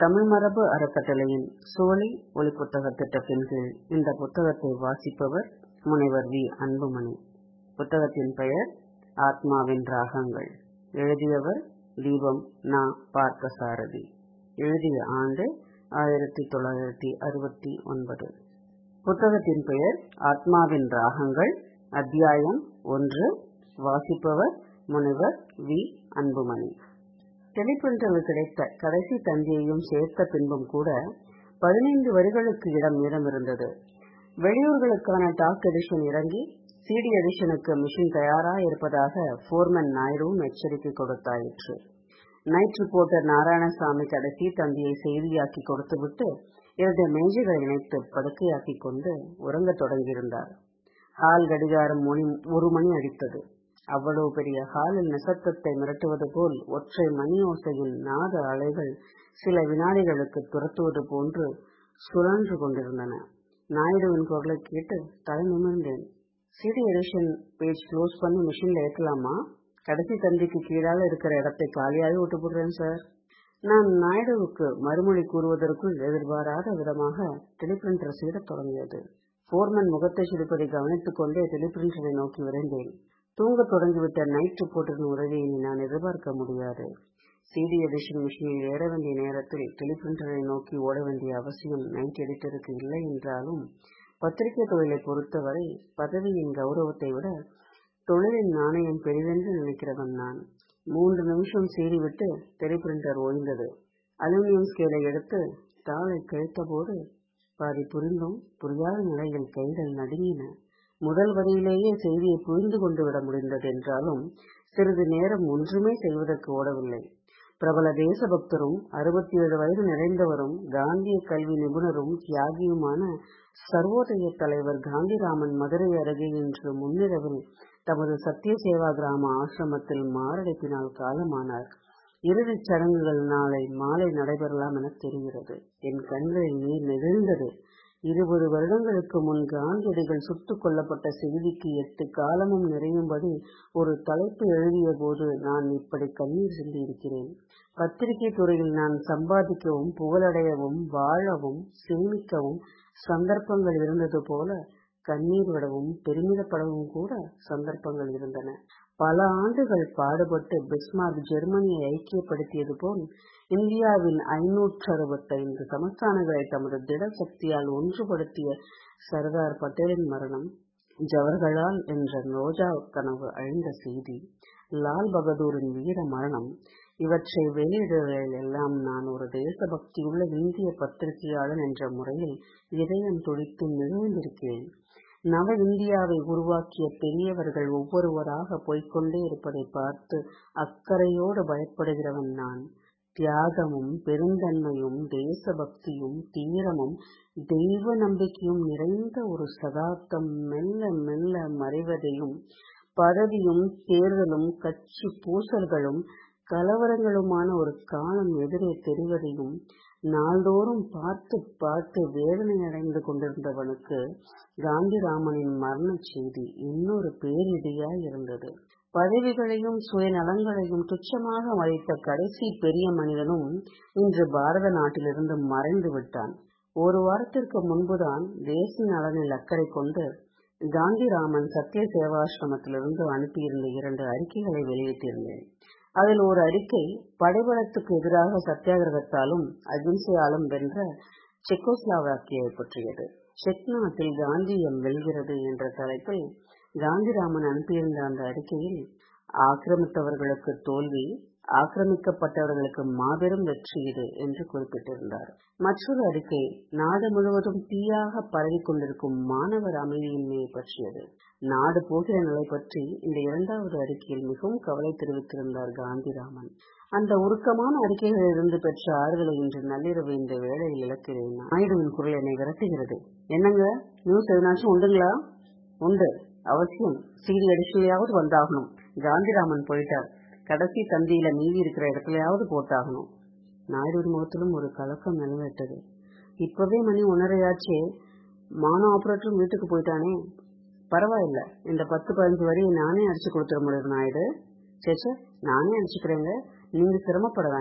தமிழ் மரபு அறக்கட்டளையின் சோலை ஒலிப்புத்தகத் திட்டத்தின் கீழ் இந்த புத்தகத்தை வாசிப்பவர் முனைவர் வி. அன்புமணி. புத்தகத்தின் பெயர் ஆத்மாவின் ராகங்கள். எழுதியவர் தீபம் நா. பார்த்தசாரதி. எழுதிய ஆண்டு ஆயிரத்து தொள்ளாயிரத்து அறுபத்து ஒன்பது. புத்தகத்தின் பெயர் ஆத்மாவின் ராகங்கள். அத்தியாயம் ஒன்று. வாசிப்பவர் முனைவர் வி. அன்புமணி. டெலிபிரிண்டரில் கிடைத்த கடைசி தந்தியையும் சேர்த்த பின்பும் கூட பதினைந்து வரிகளுக்கு இடம் மீதமிருந்தது. வெளியூர்களுக்கான டாக் எடிஷன் இறங்கி சிடி எடிஷனுக்கு மிஷின் தயாராயிருப்பதாக போர்மேன் நாயுடுவும் எச்சரிக்கை கொடுத்தாயிற்று. நைட் ரிப்போர்ட்டர் நாராயணசாமி கடைசி தந்தியை செய்தியாக்கிக் கொடுத்துவிட்டு இரண்டு மேஜைகளை இணைத்து படுக்கையாக்கிக் கொண்டு உறங்கத் தொடங்கியிருந்தார். ஹால் கடிகாரம் ஒரு மணி அடித்தது. அவ்வளவு பெரிய ஹாலில் நிசப்தத்தை மிரட்டுவது போல் ஒற்றை மணியோசையின் நாத அலைகள் சில வினாடிகளுக்கு துரத்துவது போன்று சுழன்று கொண்டிருந்தன. நாயுடுவின் குரலைக் கேட்டு தலை நிமிர்ந்தேன். சிடி எடிஷன் பேஜ் க்ளோஸ் பண்ணி மிஷின்ல ஏத்தலாமா? கடைசி தந்திக்கு கீழால இருக்கிற இடத்தை காலியாவே விட்டுப்புடுறேன் சார். நான் நாயுடுவுக்கு மறுமொழி கூறுவதற்குள் எதிர்பாராத விதமாக டெலிபிரிண்டர் சீறத் தொடங்கியது. போர்மேன் முகத்தைச் சுழிப்பதை கவனித்துக் கொண்டே டெலிபிரிண்டரை நோக்கி விரைந்தேன். தூங்கத் தொடங்கிவிட்ட நைட் ரிப்போர்ட்டரின் உதவியை இனி நான் எதிர்பார்க்க முடியாது. சிடி எடிஷன் மிஷினில் ஏற வேண்டிய நேரத்தில் டெலிபிரிண்டரை நோக்கி ஓட வேண்டிய அவசியம் நைட் எடிட்டருக்கு இல்லை என்றாலும் பத்திரிகை தொழிலைப் பொறுத்தவரை பதவியின் கௌரவத்தை விட தொழிலின் நாணயம் பெரிதென்று நினைக்கிறவன் நான். மூன்று நிமிஷம் சீறிவிட்டு டெலிபிரிண்டர் ஓய்ந்தது. அலுமினியம் ஸ்கேலை எடுத்து தாளைக் கிழித்தபோது பாதி புரிந்தும் புரியாத நிலையில் கைகள் நடுங்கின. முதல் வரியிலேயே செய்தியை புரிந்து கொண்டு விட முடிந்தது என்றாலும் சிறிது நேரம் ஒன்றுமே செய்வதற்கு ஓடவில்லை. பிரபல தேசபக்தரும் அறுபத்தேழு வயது நிறைந்தவரும் காந்திய கல்வி நிபுணரும் தியாகியுமான சர்வோதய தலைவர் காந்திராமன் மதுரை அருகே இன்று முன்னிரவில் தமது சத்யசேவா கிராம ஆசிரமத்தில் மாரடைப்பினால் காலமானார். இறுதிச் சடங்குகள் நாளை மாலை நடைபெறலாம் எனத் தெரிகிறது. என் கண்களில் நீர் நெகிழ்ந்தது. இருபது வருடங்களுக்கு முன் காந்தியடிகள் சுட்டுக் கொல்லப்பட்ட செய்திக்கு எட்டு காலமும் நிறையும்படி ஒரு தலைப்பு எழுதியபோது நான் இப்படி கண்ணீர் சிந்தியிருக்கிறேன். பத்திரிகைத் துறையில் நான் சம்பாதிக்கவும் புகழடையவும் வாழவும் சேமிக்கவும் சந்தர்ப்பங்கள் இருந்தது போல கண்ணீர் விடவும் பெருமிதப்படவும் கூட சந்தர்ப்பங்கள் இருந்தன. பல ஆண்டுகள் பாடுபட்டு பிஸ்மார்க் ஜெர்மனியை ஐக்கியப்படுத்தியது போல் இந்தியாவின் ஐந்நூற்றறுபத்தைந்து சமஸ்தானங்களை தமது திட சக்தியால் ஒன்றுபடுத்திய சர்தார் படேலின் மரணம், ஜவஹர்லால் என்ற ரோஜா கனவு அழிந்த செய்தி, லால் பகதூரின் வீர மரணம் இவற்றை வெளியிடுகையில் எல்லாம் நான் ஒரு தேசபக்தியுள்ள இந்திய பத்திரிகையாளன் என்ற முறையில் இதயம் துடித்து நெகிழ்ந்திருக்கிறேன். நவ இந்தியாவை உருவாக்கிய பெரியவர்கள் ஒவ்வொருவராகப் போய்க்கொண்டே இருப்பதைப் பார்த்து அக்கறையோடு பயப்படுகிறவன் நான். தியாகமும் பெருந்தன்மையும் தேசபக்தியும் தீரமும் தெய்வ நம்பிக்கையும் நிறைந்த ஒரு சகாப்தம் மெல்ல மெல்ல மறைவதையும் பதவியும் தேர்தலும் கட்சிப் பூசல்களும் கலவரங்களுமான ஒரு காலம் எதிரே தெரிவதையும் நாள்தோறும் பார்த்துப் பார்த்து வேதனையடைந்து கொண்டிருந்தவனுக்கு காந்திராமனின் மரணச் செய்தி இன்னொரு பேரிடியாய் இருந்தது. பதவிகளையும் சுயநலங்களையும் துச்சமாக மதித்த கடைசி பெரிய மனிதனும் இன்று பாரத நாட்டிலிருந்து மறைந்து விட்டான். ஒரு வாரத்திற்கு முன்புதான் தேச நலனில் அக்கறை கொண்டு காந்திராமன் சத்ய சேவாசிரமத்திலிருந்து அனுப்பியிருந்த இரண்டு அறிக்கைகளை வெளியிட்டிருந்தேன். அதில் ஓர் அறிக்கை படைபலத்துக்கு எதிராக சத்தியாகிரகத்தாலும் அகிம்சையாலும் வென்ற செக்கோஸ்லோவாக்கியாவைப் பற்றியது. செக் நாட்டில் காந்தியம் வெல்கிறது என்ற தலைப்பில் காந்திராமன் அனுப்பியிருந்த அந்த அறிக்கையில் ஆக்கிரமித்தவர்களுக்கு தோல்வி ஆக்கிரமிக்கப்பட்டவர்களுக்கு மாபெரும் வெற்றி இது என்று குறிப்பிட்டிருந்தார். மற்றொரு அறிக்கை நாடு முழுவதும் தீயாகப் பரவிக் கொண்டிருக்கும் மாணவர் அமைதியின்மையைப் பற்றியது. நாடு போகிற நிலை பற்றி இந்த இரண்டாவது அறிக்கையில் மிகவும் கவலை தெரிவித்திருந்தார் காந்திராமன். அந்த உருக்கமான அறிக்கைகளிலிருந்து பெற்ற ஆறுதலை இன்று நள்ளிரவு இந்த வேளையில் இழக்கிறேன். நாயுடுவின் குரல் என்னை விரட்டுகிறது. என்னங்க நியூஸ் எதுனாச்சும் உண்டுங்களா? உண்டு அவசியம் சிடி எடிஷன்லயாவது வந்தாகணும். காந்திராமன் போயிட்டார். கடைசி தந்தியில மீதி இருக்கிற இடத்துலயாவது போட்டாகணும். நாயுடுவின் முகத்திலும் ஒரு கலக்கம் நிழலிட்டது. இப்பவே மணி ஒன்னரையாச்சே மானோ ஆபரேட்டரும் வீட்டுக்கு போயிட்டானே. பரவாயில்ல இந்த பத்து பதினஞ்சு வரியை நானே அடிச்சு கொடுத்துட முடியும் நாயுடு. சேச்சே நானே அடிச்சுக்கிறேங்க நீங்க சிரமப்பட வேண்டாம்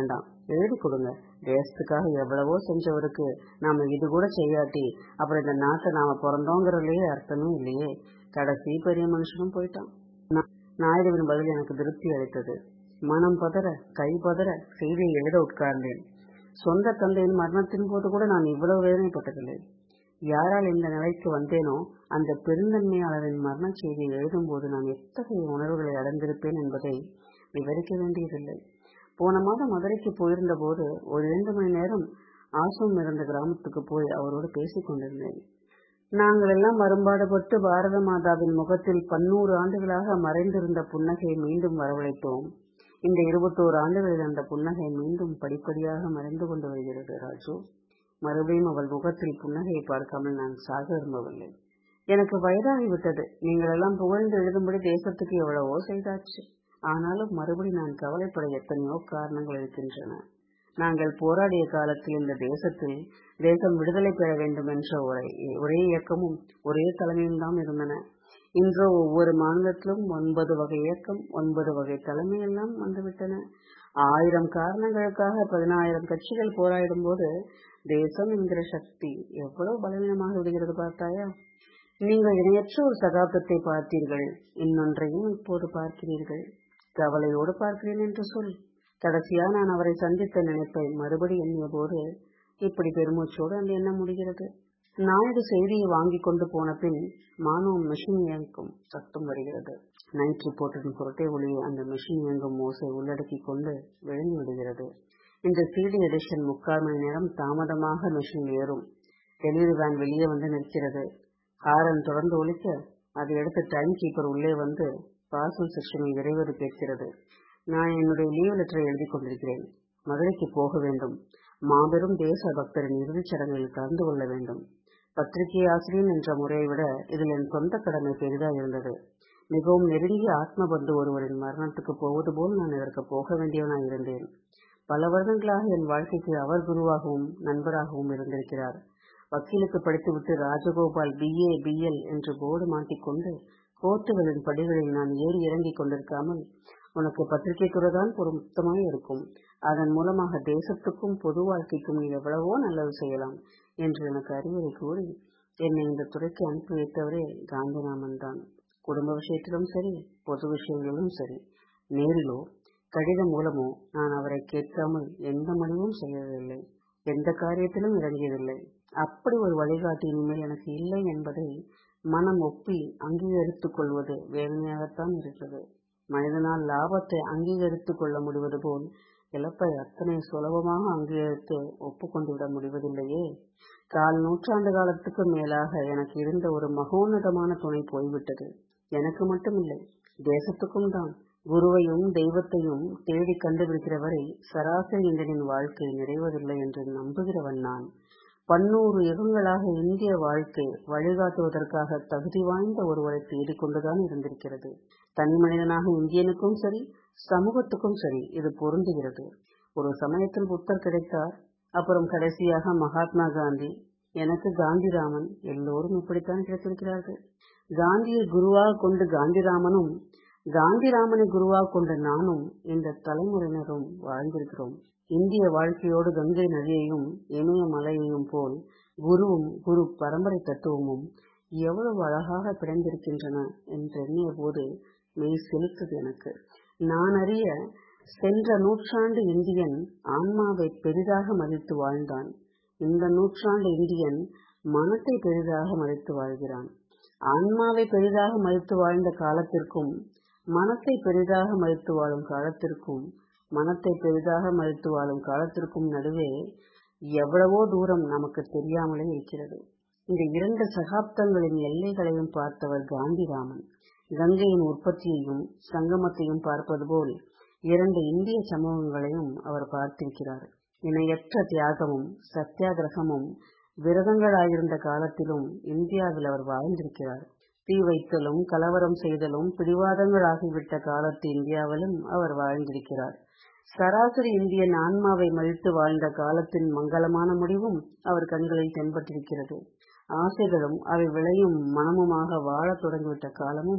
எழுதி கொடுங்க தேசத்துக்காக எவ்வளவோ செஞ்சவருக்கு நாம இது கூட செய்யாட்டி அப்புறம் இந்த நாட்டை நாம பிறந்தோங்கிறதுலயே அர்த்தமே இல்லையே கடைசி பெரிய மனுஷனும் போயிட்டான் நாயுடுவின் பதில் எனக்கு திருப்தி அளித்தது மனம் பதற கை பதற செய்தியை எழுத உட்கார்ந்தேன் சொந்த தந்தையின் மரணத்தின் போது கூட நான் இவ்வளவு வேதனைப்பட்டதில்லை யாரால் இந்த நிலைக்கு வந்தேனோ அந்த பெருந்தன்மையாளரின் மரண செய்தியை எழுதும் போது நான் எத்தகைய உணர்வுகளை அடைந்திருப்பேன் என்பதை விவரிக்க வேண்டியதில்லை போன மாதம் மதுரைக்கு போயிருந்த போது ஒரு இரண்டு மணி நேரம் ஆசம் இருந்த கிராமத்துக்கு போய் அவரோடு பேசிக் கொண்டிருந்தேன் நாங்கள் எல்லாம் மறுபாடுபட்டு பாரத மாதாவின் முகத்தில் பன்னூறு ஆண்டுகளாக மறைந்திருந்த புன்னகையை மீண்டும் வரவழைத்தோம் இந்த இருபத்தோரு ஆண்டுகளில் அந்த புன்னகை மீண்டும் படிப்படியாக மறைந்து கொண்டு வருகிறது ராஜு மறுபடியும் அவள் முகத்தில் புன்னகையை பார்க்காமல் நான் சாக விரும்பவில்லை எனக்கு வயதாகிவிட்டது நீங்கள் எல்லாம் புகழ்ந்து எழுதும்படி தேசத்துக்கு எவ்வளவோ செய்தாச்சு ஆனாலும் மறுபடி நான் கவலைப்பட எத்தனையோ காரணங்கள் இருக்கின்றன நாங்கள் போராடிய காலத்தில் இந்த தேசத்தில் தேசம் விடுதலை பெற வேண்டும் என்ற ஒரே ஒரே இயக்கமும் ஒரே தலைமையும் தான் இருந்தன இன்றோ ஒவ்வொரு மாநிலத்திலும் ஒன்பது வகை இயக்கம் ஒன்பது வகை தலைமை எல்லாம் வந்துவிட்டன ஆயிரம் காரணங்களுக்காக பதினாயிரம் கட்சிகள் போராடும் போது தேசம் என்கிற சக்தி எவ்வளவு பலவீனமாக விடுகிறது பார்த்தாயா நீங்கள் இணையற்ற ஒரு சகாப்தத்தை பார்த்தீர்கள் இன்னொன்றையும் இப்போது பார்க்கிறீர்கள் கவலையோடு பார்க்கிறேன் என்று சொல் கடைசியா நான் அவரை சந்தித்த நினைப்பை மறுபடி எண்ணிய போது இப்படி பெருமூச்சோடு அந்த எண்ணம் முடிகிறது நாயுடு செய்தியை வாங்கி கொண்டு போன பின் மானவம் மிஷின் இயங்கும் சத்தம் வருகிறது நைட் ரிப்போர்ட்டின் புரட்டை ஒளியை அந்த மிஷின் இயங்கும் ஓசை உள்ளடக்கி கொண்டு விழுந்து விடுகிறது இந்த சிடி எடிஷன் முக்கால் மணி நேரம் தாமதமாக மிஷின் ஏறும் டெலிவரி வேன் வெளியே வந்து நிற்கிறது ஹாரன் தொடர்ந்து ஒழிக்க அதை எடுத்து டைம் கீப்பர் உள்ளே வந்து பார்சல் செக்ஷனில் விரைவது கேட்கிறது நான் என்னுடைய லீவ் லெட்டரை எழுதி கொண்டிருக்கிறேன் மதுரைக்கு போக வேண்டும் மாபெரும் தேச பக்தரின் இறுதிச் சடங்கில் கலந்து கொள்ள வேண்டும் பத்திரிகை ஆசிரியன் என்ற முறையை விட இதில் என் சொந்த கடமை பெரிதாக இருந்தது மிகவும் நெருங்கிய ஆத்ம பந்து ஒருவரின் மரணத்துக்கு போவது போல் நான் இதற்கு போக வேண்டியவனாய் இருந்தேன் பல வருடங்களாக என் வாழ்க்கைக்கு அவர் குருவாகவும் நண்பராகவும் இருந்திருக்கிறார் வக்கீலுக்கு படித்துவிட்டு ராஜகோபால் பிஏ பிஎல் என்று போர்டு மாட்டிக்கொண்டு கோர்ட்டுகளின் படிகளில் நான் ஏறி இறங்கிக் கொண்டிருக்காமல் உனக்கு பத்திரிகை துறைதான் பொருத்தமாய் இருக்கும் அதன் மூலமாக தேசத்துக்கும் பொது வாழ்க்கைக்கும் நீ எவ்வளவோ நல்லது செய்யலாம் என்று எனக்கு அறிவுரை கூறி என்னை இந்த துறைக்கு அனுப்பி வைத்தவரே காந்திராமன் தான் குடும்ப விஷயத்திலும் சரி பொது விஷயங்களிலும் சரி நேரிலோ கடிதம் மூலமோ நான் அவரை கேட்காமல் எந்த மணியும் செய்யவில்லை எந்த காரியத்திலும் இறங்கியதில்லை அப்படி ஒரு வழிகாட்டி இனிமேல் எனக்கு இல்லை என்பதை மனம் ஒப்பி அங்கீகரித்துக் கொள்வது வேதனையாகத்தான் இருக்கிறது மனிதனால் லாபத்தை அங்கீகரித்துக் கொள்ள முடிவது போல் இழப்பை அத்தனை சுலபமாக அங்கீகரித்து ஒப்புக்கொண்டு விட முடிவதில்லையே கால் நூற்றாண்டு காலத்துக்கு மேலாக எனக்கு இருந்த ஒரு மகோன்னதமான துணை போய்விட்டது எனக்கு மட்டுமில்லை தேசத்துக்கும் தான் குருவையும் தெய்வத்தையும் தேடி கண்டுபிடிக்கிற வரை சராசரி இந்தியனின் வாழ்க்கை நிறைவதில்லை என்று நம்புகிறவன் நான் பன்னூறு யுகங்களாக இந்திய வாழ்க்கை வழிகாட்டுவதற்காக தகுதி வாய்ந்த ஒருவரை தேடிக்கொண்டுதான் இருந்திருக்கிறது தனி மனிதனாக இந்தியனுக்கும் சரி சமூகத்துக்கும் சரி இது பொருந்துகிறது ஒரு சமயத்தில் புத்தர் கிடைத்தார் அப்புறம் கடைசியாக மகாத்மா காந்தி எனக்கு காந்திராமன் எல்லோரும் இப்படித்தான் கிடைத்திருக்கிறார்கள் காந்தியை குருவாக கொண்டு காந்திராமனும் காந்திராமனை குருவாக கொண்ட நானும் இந்த தலைமுறையினரும் வாழ்ந்திருக்கிறோம் இந்திய வாழ்க்கையோடு கங்கை நதியையும் இமய மலையையும் போல் குருவும் குரு பரம்பரை தத்துவமும் எவ்வளவு அழகாக பிணைந்திருக்கின்றன என்று எண்ணிய போது மெய் செலுத்தது எனக்கு நான் அறிய சென்ற நூற்றாண்டு இந்தியன் ஆன்மாவை பெரிதாக மதித்து வாழ்ந்தான் இந்த நூற்றாண்டு இந்தியன் மனத்தை பெரிதாக மதித்து வாழ்கிறான் ஆன்மாவை பெரிதாக மதித்து வாழ்ந்த காலத்திற்கும் மனத்தை பெரிதாக மதித்து வாழும் காலத்திற்கும் மனத்தை பெரிதாக மதித்து வாழும் காலத்திற்கும் நடுவே எவ்வளவோ தூரம் நமக்கு தெரியாமலே இருக்கிறது இந்த இரண்டு சகாப்தங்களின் எல்லைகளையும் பார்த்தவர் காந்திராமன் கங்கையின் உற்பத்தியையும் சங்கமத்தையும் பார்ப்பது போல் இரண்டு இந்திய சமூகங்களையும் அவர் பார்த்திருக்கிறார் இணையற்ற தியாகமும் சத்தியாகிரகமும் விரதங்களாயிருந்த காலத்திலும் இந்தியாவில் அவர் வாழ்ந்திருக்கிறார் தீ வைத்தலும் கலவரம் செய்தலும் பிடிவாதங்கள் ஆகிவிட்ட காலத்து இந்தியாவிலும் அவர் வாழ்ந்திருக்கிறார் சராசரி இந்தியன் ஆன்மாவை மதித்து வாழ்ந்த காலத்தின் மங்களமான முடிவும் அவர் கண்களில் தென்பட்டிருக்கிறது ஆசைகளும் அவை விளையும் மனமுமாக வாழத் தொடங்கிவிட்ட காலமும்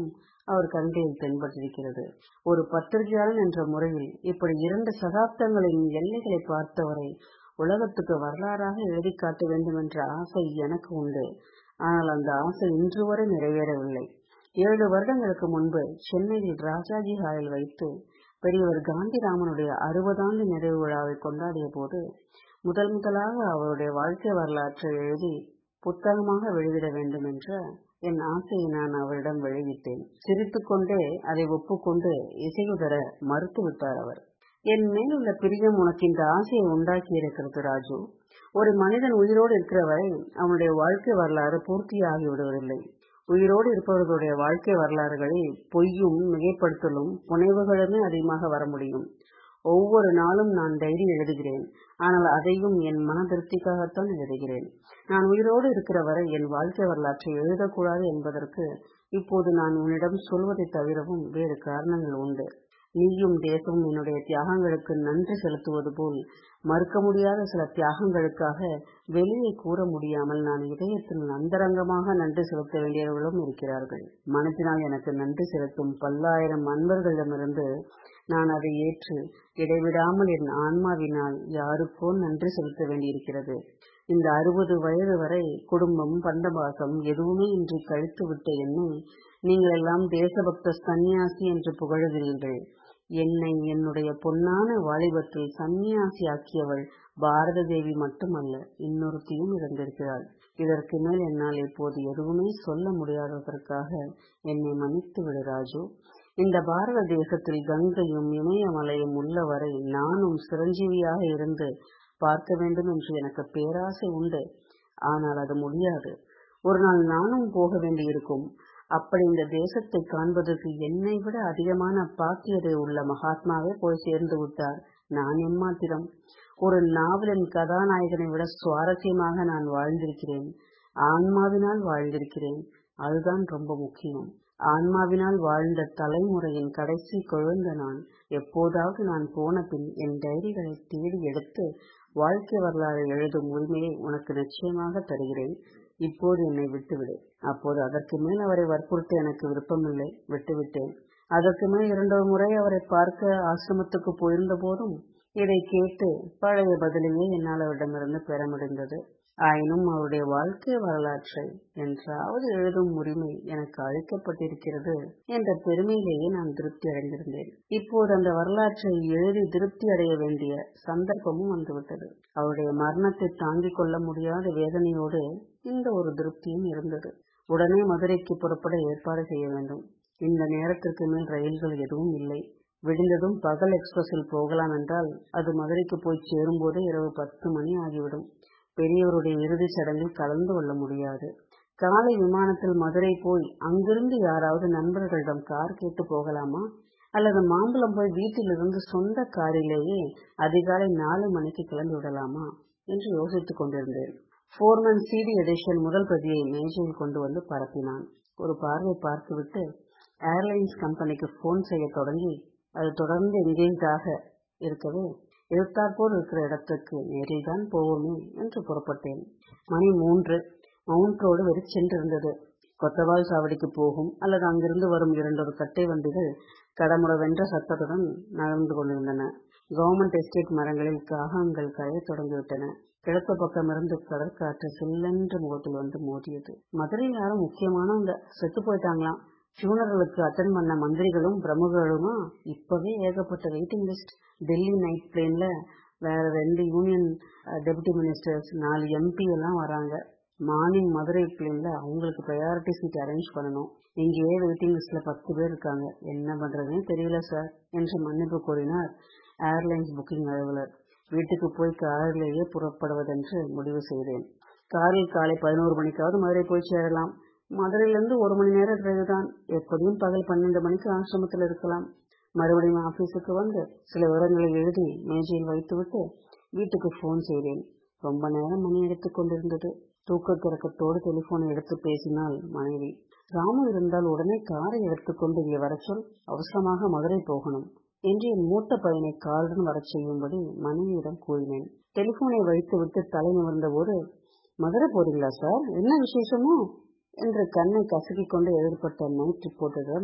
அவர் கண்களில் தென்பட்டிருக்கிறது ஒரு பத்திரிகையாளன் என்ற முறையில் இப்படி இரண்டு சகாப்தங்களின் எல்லைகளை பார்த்தவரை உலகத்துக்கு வரலாறாக எழுதி காட்ட வேண்டும் என்ற ஆசை எனக்கு உண்டு ஆனால் அந்த ஆசை இன்று வரை நிறைவேறவில்லை ஏழு வருடங்களுக்கு முன்பு சென்னையில் ராஜாஜி ஹாலில் வைத்து பெரியவர் காந்திராமனுடைய அறுபதாண்டு நிறைவு விழாவை கொண்டாடிய போது முதல் முதலாக அவருடைய வாழ்க்கை வரலாற்றை எழுதி புத்தகமாக வெளியிட வேண்டும் என்ற என் ஆசையை நான் அவரிடம் வெளியிட்டேன் சிரித்துக்கொண்டே அதை ஒப்புக்கொண்டு இசைவு தர மறுத்துவிட்டார் அவர் என் மேல் உள்ள பிரியம் உனக்கு இந்த ஆசையை உண்டாக்கி இருக்கிறது ராஜு ஒரு மனிதன் உயிரோடு இருக்கிற வரை அவனுடைய வாழ்க்கை வரலாறு பூர்த்தியாகி விடுவதில்லை உயிரோடு இருப்பவர்களுடைய வாழ்க்கை வரலாறுகளில் பொய்யும் மிகைப்படுத்தலும் புனைவுகளுமே அதிகமாக வர முடியும் ஒவ்வொரு நாளும் நான் டைரி எழுதுகிறேன் ஆனால் அதையும் என் மன திருப்திக்காகத்தான் எழுதுகிறேன் நான் உயிரோடு இருக்கிற வரை என் வாழ்க்கை வரலாற்றை எழுதக்கூடாது என்பதற்கு இப்போது நான் உன்னிடம் சொல்வதை தவிரவும் வேறு காரணங்கள் உண்டு நீயும் தேசமும் என்னுடைய தியாகங்களுக்கு நன்றி செலுத்துவது போல் மறுக்க முடியாத சில தியாகங்களுக்காக வெளியே கூற முடியாமல் நான் இதயத்தில் அந்தரங்கமாக நன்றி செலுத்த வேண்டியவர்களும் இருக்கிறார்கள் மனத்தினால் எனக்கு நன்றி செலுத்தும் பல்லாயிரம் அன்பர்களிடமிருந்து நான் அதை ஏற்று இடைவிடாமல் என் ஆன்மாவினால் யாருக்கோ நன்றி செலுத்த வேண்டியிருக்கிறது இந்த அறுபது வயது வரை குடும்பம் பந்தபாசம் எதுவுமே இன்றி கழித்து விட்ட என்னை நீங்கள் எல்லாம் தேசபக்த சந்நியாசி என்று புகழுகிறீர்கள் என்னை என்னுடைய பொன்னான வாலிபத்தில் சந்நியாசி ஆக்கியவள் பாரத தேவி மட்டுமல்ல இன்னொருத்தியும் இருந்திருக்கிறாள் இதற்கு மேல் என்னால் இப்போது எதுவுமே சொல்ல முடியாததற்காக என்னை மன்னித்து விடு ராஜு இந்த பாரத தேசத்தில் கங்கையும் இமயமலையும் உள்ளவரை நானும் சிரஞ்சீவியாக இருந்து பார்க்க வேண்டும் என்று எனக்கு பேராசை உண்டு ஆனால் அது முடியாது ஒரு நாள் நானும் போக வேண்டியிருக்கும் அப்படி இந்த தேசத்தை காண்பதற்கு என்னை விட அதிகமான பாக்கியதை உள்ள மகாத்மாவே போய் சேர்ந்து விட்டார் நான் எம்மாத்திரம் ஒரு நாவலின் கதாநாயகனை விட சுவாரஸ்யமாக நான் வாழ்ந்திருக்கிறேன் ஆன்மாவினால் வாழ்ந்திருக்கிறேன் அதுதான் ரொம்ப முக்கியம் ஆன்மாவினால் வாழ்ந்த தலைமுறையின் கடைசி குழந்த நான் எப்போதாவது நான் போன பின் என் டைரிகளை தேடி எடுத்து வாழ்க்கை வரலாறு எழுதும் உரிமையை உனக்கு நிச்சயமாக தருகிறேன் இப்போது என்னை விட்டுவிடு அப்போது அதற்கு மேல் அவரை வற்புறுத்த எனக்கு விருப்பமில்லை விட்டுவிட்டேன் அதற்கு மேல் இரண்டொரு முறை அவரை பார்க்க ஆசிரமத்துக்கு போயிருந்த போதும் இதை கேட்டு பழைய பதிலையே என்னால் அவரிடமிருந்து பெற முடிந்தது ஆயினும் அவருடைய வாழ்க்கை வரலாற்றை என்றாவது எழுதும் உரிமை எனக்கு அளிக்கப்பட்டிருக்கிறது என்ற பெருமையிலேயே நான் திருப்தி அடைந்திருந்தேன் இப்போது அந்த வரலாற்றை எழுதி திருப்தி அடைய வேண்டிய சந்தர்ப்பமும் வந்துவிட்டது அவருடைய மரணத்தை தாங்கிக் கொள்ள முடியாத வேதனையோடு இந்த ஒரு திருப்தியும் இருந்தது உடனே மதுரைக்கு புறப்பட ஏற்பாடு செய்ய வேண்டும் இந்த நேரத்திற்கு மேல் ரயில்கள் எதுவும் இல்லை விடிந்ததும் பகல் எக்ஸ்பிரஸில் போகலாம் என்றால் அது மதுரைக்கு போய் சேரும்போதே இரவு பத்து மணி ஆகிவிடும் பெரியவருடைய இறுதிச் சடங்கில் கலந்து கொள்ள முடியாது காலை விமானத்தில் மதுரை போய் அங்கிருந்து யாராவது நண்பர்களிடம் கார் கேட்டு போகலாமா அல்லது மாம்பழம் போய் வீட்டிலிருந்து சொந்த காரிலேயே அதிகாலை நாலு மணிக்கு கிளம்பி விடலாமா என்று யோசித்துக் கொண்டிருந்தேன் ஃபோர்மன் சிடி எடிஷன் முதல் பிரதியை மேஜையில் கொண்டு வந்து பரப்பினான் ஒரு பார்வை பார்த்துவிட்டு ஏர்லைன்ஸ் கம்பெனிக்கு போன் செய்ய தொடங்கி அது தொடர்ந்து எங்கேஜாக இருக்கவே எழுத்தாற்போல் இருக்கிற இடத்துக்கு நேரில் தான் போவோமே என்று புறப்பட்டேன் மணி மூன்று மவுண்ட் ரோடு வெறிச்சென்றிருந்தது கொத்தவால் சாவடிக்கு போகும் அல்லது அங்கிருந்து வரும் இரண்டொரு கட்டை வண்டிகள் கடமுடவென்ற சத்தத்துடன் நகர்ந்து கொண்டிருந்தன கவர்மெண்ட் எஸ்டேட் மரங்களில் காகங்கள் கழையத் தொடங்கிவிட்டன கிழக்கு பக்கமிருந்து கடற்காற்று சில்லென்று முகத்தில் வந்து மோதியது மதுரையில் யாரும் முக்கியமானவங்க செத்து போயிட்டாங்களாம் ஃபியூனரலுக்கு அட்டன் பண்ண மந்திரிகளும் பிரமுகர்களுமா இப்பவே ஏகப்பட்ட வெயிட்டிங் லிஸ்ட் டெல்லி நைட் பிளேன்ல வேற ரெண்டு யூனியன் டெபுட்டி மினிஸ்டர்ஸ் நாலு எம்பி எல்லாம் வராங்க மார்னிங் மதுரை பிளேன்ல அவங்களுக்கு ப்ரையாரிட்டி சீட் அரேஞ்ச் பண்ணணும் இங்கேயே வெயிட்டிங் லிஸ்ட்ல பத்து பேர் இருக்காங்க என்ன பண்றதுன்னே தெரியல சார் என்று மன்னிப்பு கூறினார் ஏர்லைன்ஸ் புக்கிங் அலுவலர் வீட்டுக்கு போய் காரிலேயே புறப்படுவதென்று முடிவு செய்தேன் காரில் காலை பதினோரு மணிக்காவது மதுரை போய் சேரலாம் மதுரையிலிருந்து ஒரு மணி நேரம் டிரைவ் தான் எப்படியும் பகல் பன்னெண்டு மணிக்கு ஆசிரமத்தில் இருக்கலாம் மறுபடியும் ஆபீஸுக்கு வந்து சில விவரங்களை எழுதி மேஜையில் வைத்துவிட்டு வீட்டுக்கு போன் செய்தேன் ரொம்ப நேரம் மணி எடுத்துக் கொண்டிருந்தது தூக்க கிறக்கத்தோடு டெலிபோனை எடுத்து பேசினாள் மனைவி ராமு இருந்தால் உடனே காரை எடுத்துக்கொண்டு இங்கே வர சொல் அவசரமாக மதுரை போகணும் என்று என் மூத்த பையனை காருடன் வரச் செய்யும்படி மனைவியிடம் கூறினேன் டெலிபோனை வைத்துவிட்டு தலை நிமிர்ந்த போது மதுரை போறீங்களா சார் என்ன விசேஷமோ என்று கண்ணை கசக்கிக் கொண்டு எதிர்பட்ட நைட் ரிப்போர்ட்டரிடம்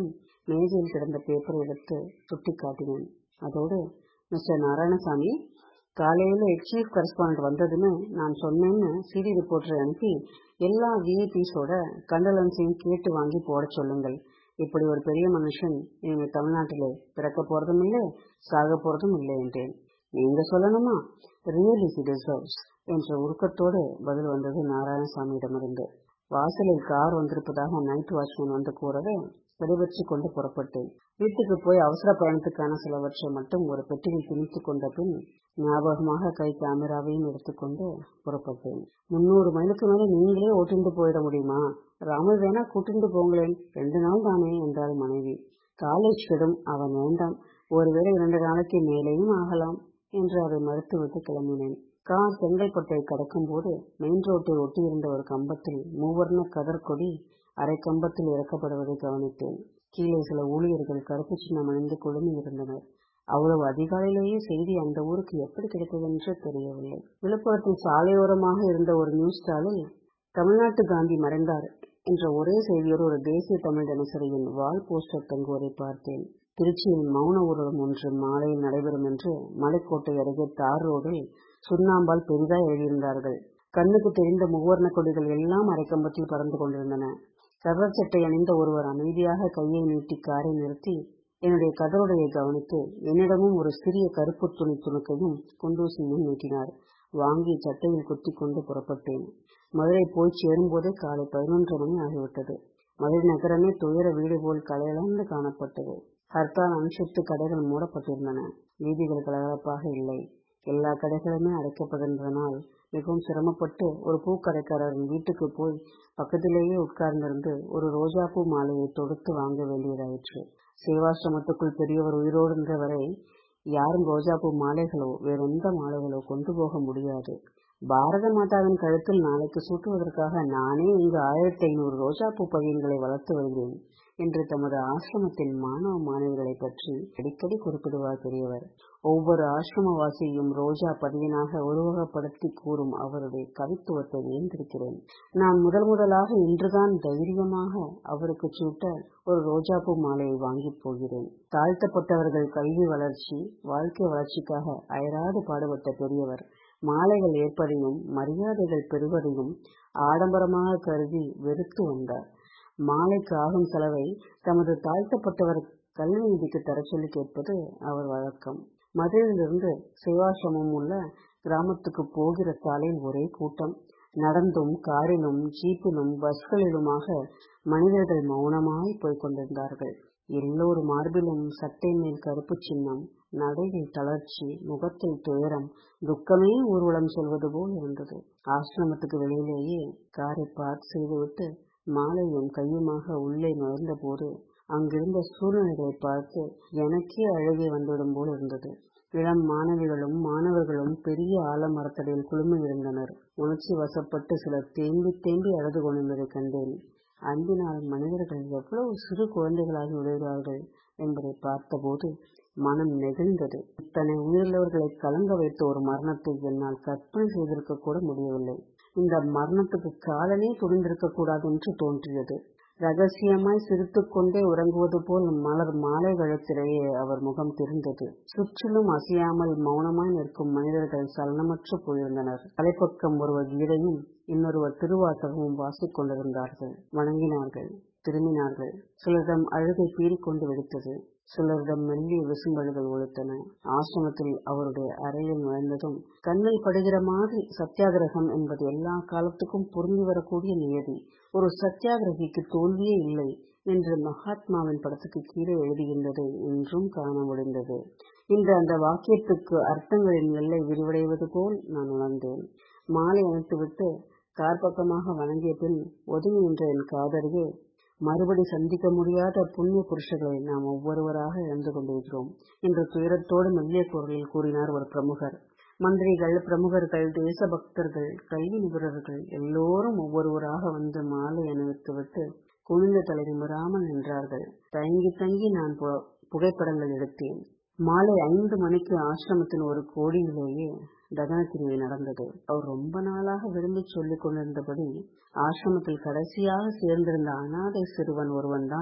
மேஜையில் கிடந்த பேப்பரை எடுத்து சுட்டி காட்டினேன் அதோடு மிஸ்டர் நாராயணசாமி காலையில சீஃப் கரஸ்பாண்ட் வந்ததுன்னு நான் சொன்னேன்னு சிடி ரிப்போர்ட்டரை அனுப்பி எல்லா விஐபிஸோட கண்டலன்ஸையும் கேட்டு வாங்கி போட சொல்லுங்கள் இப்படி ஒரு பெரிய மனுஷன் இனிமே தமிழ்நாட்டிலே பிறக்க போறதும் இல்லை சாக போறதும் இல்லை என்றேன் நீங்க சொல்லணுமா ரியலி ஹி டிசர்வ்ஸ் என்ற உருக்கத்தோடு பதில் வந்தது நாராயணசாமியிடமிருந்து வாசலில் கார் வந்திருப்பதாக நைட் வாட்ச்மேன் வந்து கூறவே விடைபெற்று கொண்டு புறப்பட்டேன் வீட்டுக்கு போய் அவசர பயணத்துக்கான சிலவற்றை மட்டும் ஒரு பெட்டியில் திணித்துக் கொண்ட பின் ஞாபகமாக கை கேமராவையும் எடுத்துக்கொண்டு புறப்பட்டேன் முன்னூறு மைலுக்கு மேலே நீங்களே ஓட்டிண்டு போயிட முடியுமா ராம வேணா கூட்டிண்டு போங்களேன் ரெண்டு நாள் தானே என்றாள் மனைவி காலேஜ் விடும் அவன் வேண்டாம் ஒருவேளை இரண்டு நாளைக்கு மேலேயும் ஆகலாம் என்று அதை மறுத்துவிட்டு கிளம்பினேன் கார் செங்கல்பட்டை கடக்கும் போது மெயின் ரோட்டை ஒட்டியிருந்த ஒரு கம்பத்தில் மூவர்ண கதர்கொடி அரை கம்பத்தில் இறக்கப்படுவதை கவனித்தேன் கீழே சில ஊழியர்கள் கருப்பு சின்னம் அணிந்து குழுமி இருந்தனர் அவ்வளவு அதிகாலையிலேயே செய்தி அந்த ஊருக்கு எப்படி கிடைத்ததென்று தெரியவில்லை விழுப்புரத்தில் சாலையோரமாக இருந்த ஒரு நியூஸ் ஸ்டாலில் தமிழ்நாட்டு காந்தி மறைந்தார் என்ற ஒரே செய்தியோடு ஒரு தேசிய தமிழ் தினசரியின் வால் போஸ்டர் தங்குவதை பார்த்தேன் திருச்சியில் மௌன ஊர்வலம் ஒன்று மாலையில் நடைபெறும் என்று மலைக்கோட்டை அருகே தார் ரோடில் சுண்ணாம்பால் பெரிதாய் எழுதியிருந்தார்கள் கண்ணுக்கு தெரிந்த முவர்ண கொடிகள் எல்லாம் அரைக்கம்பத்தில் பறந்து கொண்டிருந்தன கதர் சட்டை அணிந்த ஒருவர் அமைதியாக கையை நீட்டி காரை நிறுத்தி என்னுடைய கதருடையை கவனித்து என்னிடமும் ஒரு சிறிய கருப்பு துணி துணுக்கையும் குண்டூசியையும் நீட்டினார் வாங்கி சட்டையில் குத்தி கொண்டு புறப்பட்டேன் மதுரை போய் சேரும்போதே காலை பதினொன்று மணி ஆகிவிட்டது மதுரை நகரமே துயர வீடு போல் கலையிழந்து காணப்பட்டது ஹர்த்தால் அனுசரித்து கடைகள் மூடப்பட்டிருந்தன வீதிகள் கலகலப்பாக இல்லை எல்லா கடைகளுமே அடைக்கப்பட்டிருந்ததனால் மிகவும் சிரமப்பட்டு ஒரு பூக்கடைக்காரரின் வீட்டுக்கு போய் பக்கத்திலேயே உட்கார்ந்திருந்து ஒரு ரோஜாப்பூ மாலையை தொடுத்து வாங்க வேண்டியதாயிற்று சேவாசிரமத்துக்குள் பெரியவர் உயிரோடு இருந்த வரை யாரும் ரோஜாப்பூ மாலைகளோ வேறெந்த மாலைகளோ கொண்டு போக முடியாது பாரத மாதாவின் கழுத்தில் நாளைக்கு சூட்டுவதற்காக நானே இங்கு ஆயிரத்தி ஐநூறு ரோஜாப்பூ பையன்களை வளர்த்து வருகிறேன் என்று தமது ஆசிரமத்தின் மாணவ மாணவிகளை பற்றி அடிக்கடி குறிப்பிடுவார் பெரியவர் ஒவ்வொரு ஆசிரமவாசியையும் ரோஜா பதியனாக உருவகப்படுத்தி கூறும் அவருடைய கவித்துவத்தை வியந்திருக்கிறேன் நான் முதல் முதலாக இன்றுதான் தைரியமாக அவருக்கு சூட்ட ஒரு ரோஜாப்பூ மாலையை வாங்கி போகிறேன் தாழ்த்தப்பட்டவர்கள் கல்வி வளர்ச்சி வாழ்க்கை வளர்ச்சிக்காக அயராது பாடுபட்ட பெரியவர் மாலைகள் ஏற்பதையும் மரியாதைகள் பெறுவதையும் ஆடம்பரமாக கருதி வெறுத்து வந்தார் மாலைக்கு ஆகும் செலவை தமது தாழ்த்தப்பட்டவர் கல்வி நிதிக்கு தர சொல்லி கேட்பது அவர் வழக்கம் மதுரையிலிருந்து சேவாசிரமம் உள்ள கிராமத்துக்கு போகிற சாலையில் ஒரே கூட்டம் நடந்தும் காரிலும் ஜீப்பிலும் பஸ்களிலுமாக மனிதர்கள் மௌனமாய் போய்க் கொண்டிருந்தார்கள் எல்லோரு மார்பிலும் சட்டை மேல் கருப்பு சின்னம் நடையில் தளர்ச்சி முகத்தில் துயரம் துக்கமே ஊர்வலம் சொல்வது போல் இருந்தது ஆசிரமத்துக்கு வெளியிலேயே காரை பார்க் செய்துவிட்டு மாலையும் கையுமாக உள்ளே நுழைந்த போது அங்கிருந்த சூழ்நிலைகளை பார்த்து எனக்கே அழகே வந்துவிடும் போல் இருந்தது இளம் மாணவிகளும் மாணவர்களும் பெரிய ஆலமரத்தடியில் குழுமி இருந்தனர் உணர்ச்சி வசப்பட்டு சிலர் தேம்பி தேம்பி அழுது கொண்டிருந்ததை கண்டேன் அன்பினால் மனிதர்கள் எவ்வளவு சிறு குழந்தைகளாகி விடுகிறார்கள் என்பதை பார்த்தபோது மனம் நெகிழ்ந்தது இத்தனை உயிருள்ளவர்களை கலங்க வைத்த ஒரு மரணத்தை என்னால் கற்பனை செய்திருக்க கூட முடியவில்லை இந்த மரணத்துக்கு காலனே துணிந்திருக்க கூடாது என்று தோன்றியது ரகசியமாய் சிரித்துக் கொண்டே உறங்குவது போல் மலர் மாலை கழுத்திலேயே அவர் முகம் தெரிந்தது சுற்றிலும் அசையாமல் மௌனமாய் நிற்கும் மனிதர்கள் சலனமற்று போயிருந்தனர் தலைப்பக்கம் ஒருவர் கீதையும் இன்னொருவர் திருவாசகமும் வாசிக் கொண்டிருந்தார்கள் வணங்கினார்கள் திரும்பினார்கள் சிலரிடம் அழுகை பீறிக்கொண்டு வெடித்தது சிலரிடம் மெல்லிய விசும்பல்கள் ஒழித்தன ஆசிரமத்தில் அவருடைய அறையில் நுழைந்ததும் கண்ணில் படுகிற மாதிரி சத்தியாகிரகம் என்பது எல்லா காலத்துக்கும் பொருந்தி வரக்கூடிய நியதி ஒரு சத்தியாகிரகிக்கு தோல்வியே இல்லை என்று மகாத்மாவின் படத்துக்கு கீழே எழுதியிருந்ததை இன்றும் காண முடிந்தது இன்று அந்த வாக்கியத்துக்கு அர்த்தங்களின் எல்லை விரிவடைவது போல் நான் உணர்ந்தேன் மாலை அணைத்துவிட்டு கார் பக்கமாக வணங்கிய பின் ஒதுங்கி நின்ற என் காதருகே மறுபடி சந்திக்க முடியாத புண்ணிய புருஷர்களை நாம் ஒவ்வொருவராக இழந்து கொண்டிருக்கிறோம் என்று துயரத்தோடு மெல்லிய குரலில் கூறினார் ஒரு பிரமுகர் மந்திரிகள் பிரமுகர்கள் தேசபக்தர்கள் கல்வி நிபுணர்கள் எல்லோரும் ஒவ்வொருவராக வந்து மாலை அணிவித்துவிட்டு குனிந்த தலை நிமிராமல் நின்றார்கள் தயங்கி தங்கி நான் புகைப்படங்கள் எடுத்தேன் மாலை ஐந்து மணிக்கு ஆசிரமத்தின் ஒரு கோடியிலேயே தகனக்கிரியை நடந்தது அவர் ரொம்ப நாளாக விரும்பி சொல்லிக் கொண்டிருந்தபடி ஆசிரமத்தில் கடைசியாக சேர்ந்திருந்த அனாதை சிறுவன் ஒருவன் தான்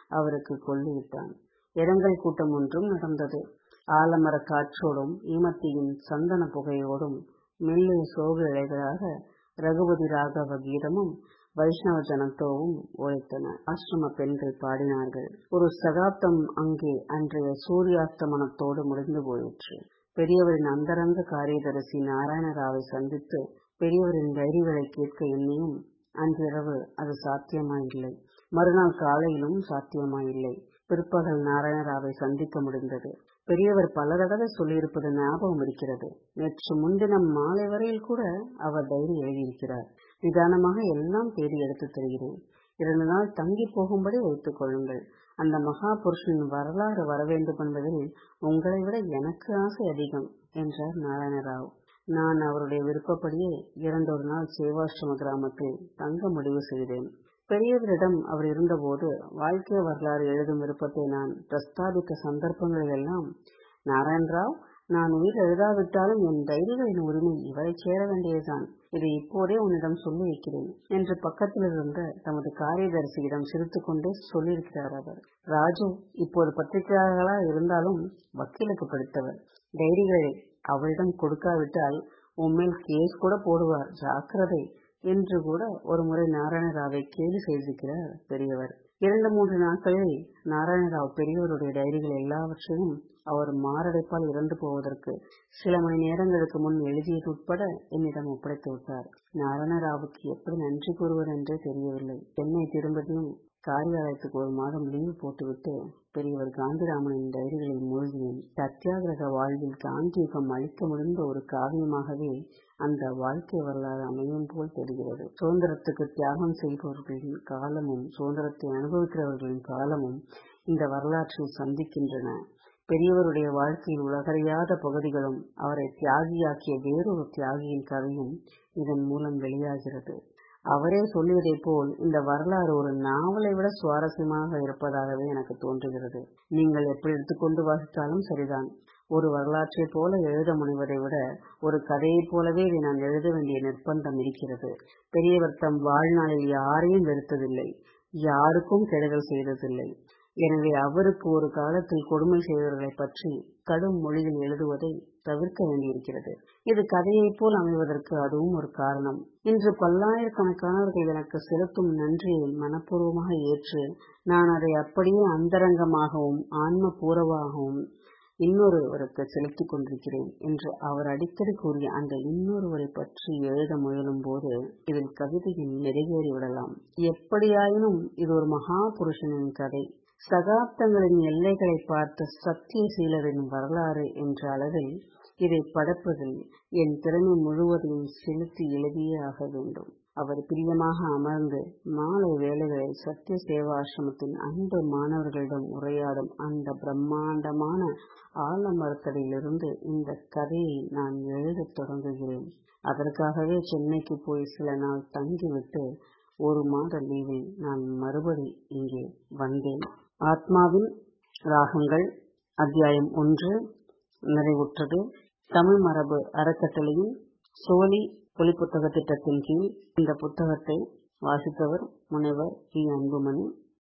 அவருக்கு கொள்ளிவிட்டான் இரங்கல் கூட்டம் ஒன்றும் நடந்தது ஆலமர காற்றோடும் ஈமத்தியின் சந்தன புகையோடும் மெல்லிய சோக இலைகளாக ரகுபதி ராகவ கீதமும் வைஷ்ணவ ஜனத்தோவும் ஒழித்தன ஆசிரம பெண்கள் பாடினார்கள் ஒரு சகாப்தம் அங்கே அன்றைய சூரியாஸ்தமனத்தோடு முடிந்து போயிற்று பெரியவரின் அந்தரங்க காரியதரிசி நாராயணராவை சந்தித்து பெரியவரின் டைரிகளை கேட்க எண்ணியும் அன்றிரவு அது சாத்தியமாயில்லை மறுநாள் காலையிலும் சாத்தியமாயில்லை பிற்பகல் நாராயணராவை சந்திக்க முடிந்தது பெரியவர் பல தடவை சொல்லியிருப்பது ஞாபகம் இருக்கிறது நேற்று முன்தினம் மாலை வரையில் கூட அவர் டைரி எழுதியிருக்கிறார் நிதானமாக எல்லாம் தேடி எடுத்து தருகிறேன் இரண்டு நாள் தங்கி போகும்படி வைத்துக் கொள்ளுங்கள் அந்த மகா புருஷனின் வரலாறு வர வேண்டும் என்பதில் உங்களை விட எனக்கு ஆசை அதிகம் என்றார் நாராயணராவ் நான் அவருடைய விருப்பப்படியே இரண்டொரு நாள் சேவாசிரம கிராமத்தில் தங்க முடிவு செய்தேன் பெரியவரிடம் அவர் இருந்தபோது வாழ்க்கை வரலாறு எழுதும் விருப்பத்தை நான் பிரஸ்தாபித்த சந்தர்ப்பங்களில் எல்லாம் நாராயணராவ் நான் உயிர் எழுதாவிட்டாலும் என் டைரிகளின் உரிமை இவரை சேர வேண்டியதுதான் இதை இப்போதே உன்னிடம் சொல்லி வைக்கிறேன் என்று பக்கத்தில் இருந்த தமது காரியதரிசியிடம் சிரித்துக் கொண்டே சொல்லியிருக்கிறார் அவர் ராஜு இப்போது பத்திரிகையாளர்களா இருந்தாலும் வக்கீலுக்கு படித்தவர் டைரிகளை அவரிடம் கொடுக்காவிட்டால் உண்மையில் கேஸ் கூட போடுவார் ஜாக்கிரதை என்று கூட ஒரு முறை நாராயணராவை கேலி செய்திருக்கிறார் பெரியவர் இரண்டு மூன்று நாட்களில் நாராயணராவ் பெரியவருடைய டைரிகள் எல்லாவற்றையும் அவர் மாரடைப்பால் இறந்து போவதற்கு சில மணி நேரங்களுக்கு முன் எழுதியது உட்பட என்னிடம் ஒப்படைத்து விட்டார் நாராயணராவுக்கு எப்படி நன்றி கூறுவது என்றே தெரியவில்லை சென்னை திரும்பதியும் காரியாலயத்துக்கு ஒரு மாதம் லீவு போட்டுவிட்டு பெரியவர் காந்திராமனின் டைரிகளில் மூழ்கினேன் சத்தியாகிரக வாழ்வில் காந்தியுகம் அளிக்க முடிந்த ஒரு காவியமாகவே அந்த வாழ்க்கை வரலாறு அமையும் போல் தெரிகிறது சுதந்திரத்துக்கு தியாகம் செய்பவர்களின் காலமும் சுதந்திரத்தை அனுபவிக்கிறவர்களின் காலமும் இந்த வரலாற்றில் சந்திக்கின்றன பெரியவருடைய வாழ்க்கையில் உலகறியாத பகுதிகளும் அவரை தியாகியாக்கிய வேறொரு தியாகியின் கதையும் இதன் மூலம் வெளியாகிறது அவரே சொல்லுவதைப் போல் இந்த வரலாறு ஒரு நாவலை விட சுவாரஸ்யமாக இருப்பதாகவே எனக்கு தோன்றுகிறது நீங்கள் எப்படி எடுத்துக்கொண்டு வாசித்தாலும் சரிதான் ஒரு வரலாற்றைப் போல எழுத முனைவதை விட ஒரு கதையைப் போலவே இதை நான் எழுத வேண்டிய நிர்பந்தம் இருக்கிறது பெரியவர் தம் வாழ்நாளில் யாரையும் வெறுத்ததில்லை யாருக்கும் கெடுதல் செய்ததில்லை எனவே அவருக்கு ஒரு காலத்தில் கொடுமை செய்தவர்களை பற்றி கடும் மொழியில் எழுதுவதை தவிர்க்க வேண்டியிருக்கிறது இது கதையைப் போல் அமைவதற்கு அதுவும் ஒரு காரணம் இன்று பல்லாயிரக்கணக்கானவர்கள் எனக்கு செலுத்தும் நன்றியை மனப்பூர்வமாக ஏற்று நான் அதை அப்படியே அந்தரங்கமாகவும் ஆன்மபூர்வமாகவும் இன்னொருவருக்கு செலுத்திக் கொண்டிருக்கிறேன் என்று அவர் அடிக்கடி கூறிய அந்த இன்னொருவரை பற்றி எழுத முயலும் போது இதில் கவிதையின் நிறைவேறி விடலாம் எப்படியாயினும் இது ஒரு மகா புருஷனின் கதை சகாப்தங்களின் எல்லைகளை பார்த்த சத்தியசீலரின் வரலாறு என்ற அளவில் இதை படைப்பதில் என் திறமை முழுவதையும் செலுத்தி எழுதியே ஆக வேண்டும் அவர் பிரியமாக அமர்ந்து மாலை வேளைகளில் சத்திய சேவாசிரமத்தின் அன்பு மாணவர்களிடம் உரையாடும் அந்த பிரம்மாண்டமான ஆலமரத்தடியிலிருந்து இந்த கதையை நான் எழுதத் தொடங்குகிறேன் அதற்காகவே சென்னைக்கு போய் சில நாள் தங்கிவிட்டு ஒரு மாத லீவில் நான் மறுபடி இங்கே வந்தேன் ஆத்மாவின் ராகங்கள் அத்தியாயம் ஒன்று நிறைவுற்றது தமிழ் மரபு அறக்கட்டளையின் சோழி ஒலிப்புத்தக திட்டத்தின் கீழ் இந்த புத்தகத்தை வாசித்தவர் முனைவர் வி அன்புமணி